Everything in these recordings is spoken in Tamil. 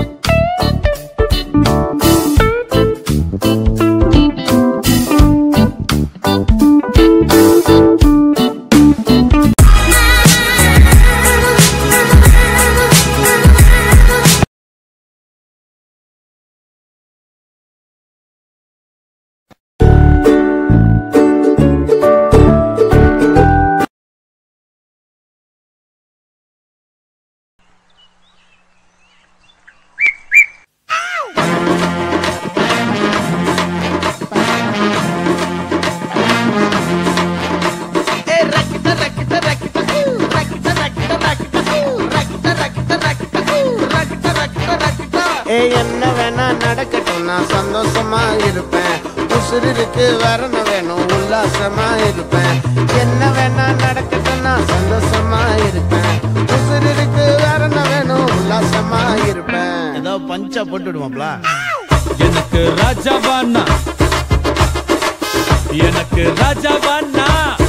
ஏ என்ன வேணா நடக்கட்டும் நான் சந்தோஷமா இருப்பேன் உசுருக்கு வரண வேணும் உல்லாசமா இருப்பேன் என்ன வேணா நடக்கட்டும் நான் சந்தோஷமா இருப்பேன் உசுருக்கு வரண வேணும் உல்லாசமா இருப்பேன் ஏதோ பஞ்சா போட்டு விடுவாப்ல எனக்கு ராஜாவானா எனக்கு ராஜாவானா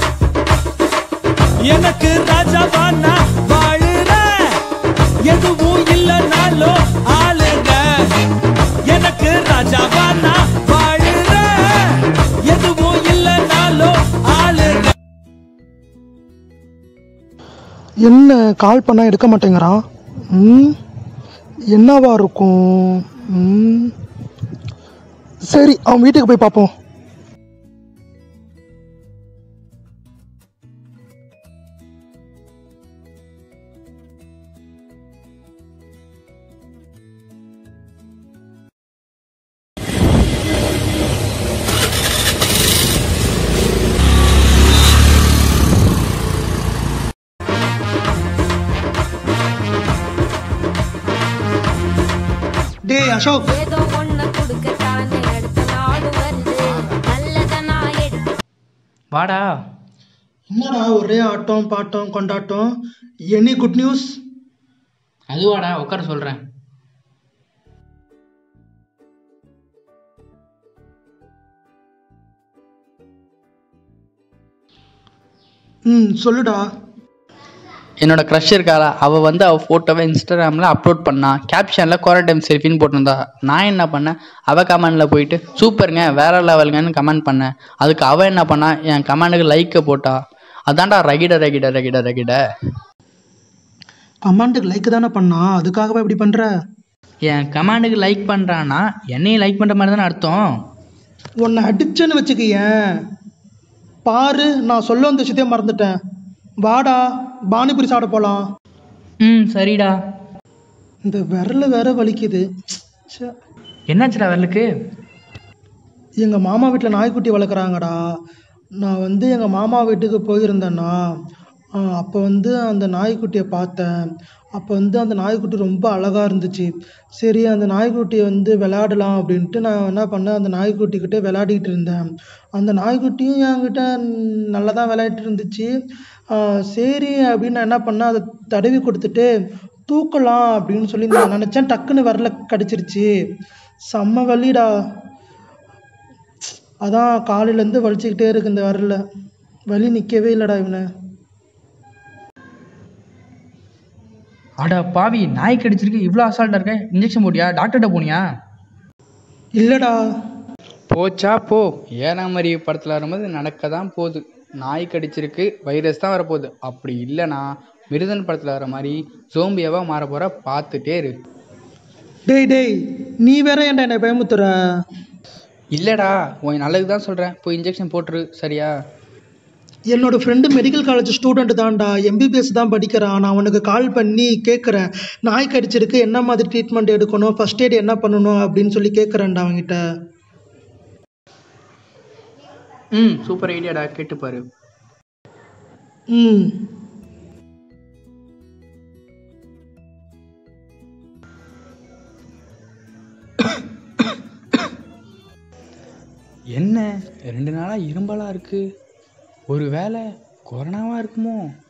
எனக்கு ராஜாவானா வாழுற எதுவும் இல்லைனாலும் ஆளுங்க எனக்கு ராஜாவானா வாழுற எதுவும் இல்லைனாலும் ஆளுங்க என்ன கால் பண்ணால் எடுக்க மாட்டேங்கிறான் ம் என்னவா இருக்கும் ம் சரி அவன் வீட்டுக்கு போய் பார்ப்போம் டேய் அசோக் ஏதோ ஒண்ணு கொடுக்கத்தானே அடுத்த நாடு வருது நல்லத நான் எடுத்து வாடா என்னடா ஒரே ஆட்டம் பாட்டம் கொண்டாட்டம் எனி குட் நியூஸ் அதுவாடா உட்கார சொல்கிறேன் ம் சொல்லுடா என்னோட க்ரஷ் இருக்காளா அவள் வந்து அவள் ஃபோட்டோவை இன்ஸ்டாகிராமில் அப்லோட் பண்ணா கேப்ஷனில் குவாரண்டைன் செல்ஃபின்னு போட்டிருந்தா நான் என்ன பண்ணேன் அவள் கமெண்டில் போயிட்டு சூப்பருங்க வேற லெவலுங்கன்னு கமெண்ட் பண்ணேன் அதுக்கு அவள் என்ன பண்ணா என் கமெண்டுக்கு லைக்கை போட்டா அதான்டா ரகிட ரகிட ரகிட ரகிட கமாண்டுக்கு லைக் தானே பண்ணா அதுக்காகவா இப்படி பண்ணுற என் கமெண்டுக்கு லைக் பண்ணுறான்னா என்னையும் லைக் பண்ணுற மாதிரி தானே அர்த்தம் உன்னை அடிச்சேன்னு வச்சுக்கயேன் பாரு நான் சொல்ல வந்த விஷயத்தையே மறந்துட்டேன் வாடா பானிபுரி சாப்பிட போகலாம் ம் சரிடா இந்த விரல் வேற வலிக்குது ச்சே. என்னாச்சுடா வரலுக்கு எங்கள் மாமா வீட்டில் நாய்க்குட்டி வளர்க்குறாங்கடா நான் வந்து எங்கள் மாமா வீட்டுக்கு போயிருந்தேன்னா அப்போ வந்து அந்த நாய்க்குட்டியை பார்த்தேன் அப்போ வந்து அந்த நாய்க்குட்டி ரொம்ப அழகாக இருந்துச்சு சரி அந்த நாய்க்குட்டியை வந்து விளையாடலாம் அப்படின்ட்டு நான் என்ன பண்ணேன் அந்த நாய்க்குட்டிக்கிட்ட விளையாடிட்டு இருந்தேன் அந்த நாய்க்குட்டியும் என்கிட்ட நல்லா தான் விளையாடிட்டு இருந்துச்சு ஆ, சரி அப்படின்னு நான் என்ன பண்ணேன் அதை தடவி கொடுத்துட்டு தூக்கலாம் அப்படின்னு சொல்லி நான் நினச்சேன் டக்குன்னு வரல கடிச்சிருச்சு செம்ம வலிடா அதான் காலையிலேருந்து வலிச்சுக்கிட்டே இருக்கு இந்த வரல வலி நிற்கவே இல்லைடா இவனை அடா பாவி நாய் கடிச்சிருக்கு இவ்வளோ அசால்ட்டாக இருக்க இன்ஜெக்ஷன் போட்டியா டாக்டர்கிட்ட போனியா இல்லைடா போச்சா போ ஏறாமரி படத்தில் வரும்போது நடக்க தான் போகுது நாய் கடிச்சிருக்கு வைரஸ் தான் வரப்போகுது அப்படி இல்லைன்னா மிருதன் படத்தில் வர மாதிரி சோம்பியாவாக மாற போகிற பார்த்துட்டே இரு டேய் டேய் நீ வேற ஏன்டா என்னை பயமுத்துற இல்லைடா உன் நல்லது தான் சொல்கிறேன் போய் இன்ஜெக்ஷன் போட்டுரு சரியா என்னோட ஃப்ரெண்டு மெடிக்கல் காலேஜ் ஸ்டூடெண்ட் தான்டா எம்பிபிஎஸ் தான் படிக்கிறான் நான் அவனுக்கு கால் பண்ணி கேட்குறேன் நாய் கடிச்சிருக்கு என்ன மாதிரி ட்ரீட்மெண்ட் எடுக்கணும் ஃபர்ஸ்ட் எய்ட் என்ன பண்ணணும் அப்படின்னு சொல்லி கேட்குறேன்டா அவன்கிட்ட ம் சூப்பர் ஐடியாடா கேட்டுப்பாரு ம் என்ன ரெண்டு நாளாக இரும்பலாக இருக்குது ஒரு வேளை கொரோனாவாக இருக்குமோ